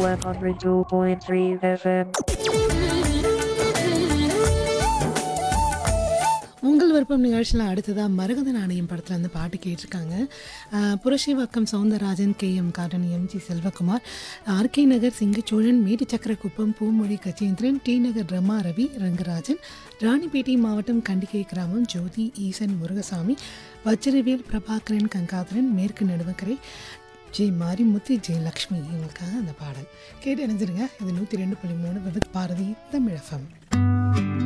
102.3 FM. உங்கள் விருப்பம் நிகழ்ச்சியில் அடுத்ததாக மரகத நாணயம் படத்தில் அந்த பாட்டு கேட்டிருக்காங்க அஹ், Puratchivakkam Soundararajan K M garden MG Selvakumar RK Nagar Singacholan Mettuchakkarakuppam Poomozhi Gajendran T Nagar Rama Ravi Rangarajan Ranipet மாவட்டம் கண்டிகை கிராமம் ஜோதி ஈசன் முருகசாமி வச்சிரவேல் பிரபாகரன் கங்காதரன் மேற்கு நடுவக்கரை ஜே மாரிமுத்து ஜெய லக்ஷ்மி இவங்களுக்காக அந்த பாடல் கேட்டு இணைஞ்சிருங்க இது நூற்றி ரெண்டு புள்ளி மூணு விபத் பாரதி தமிழகம்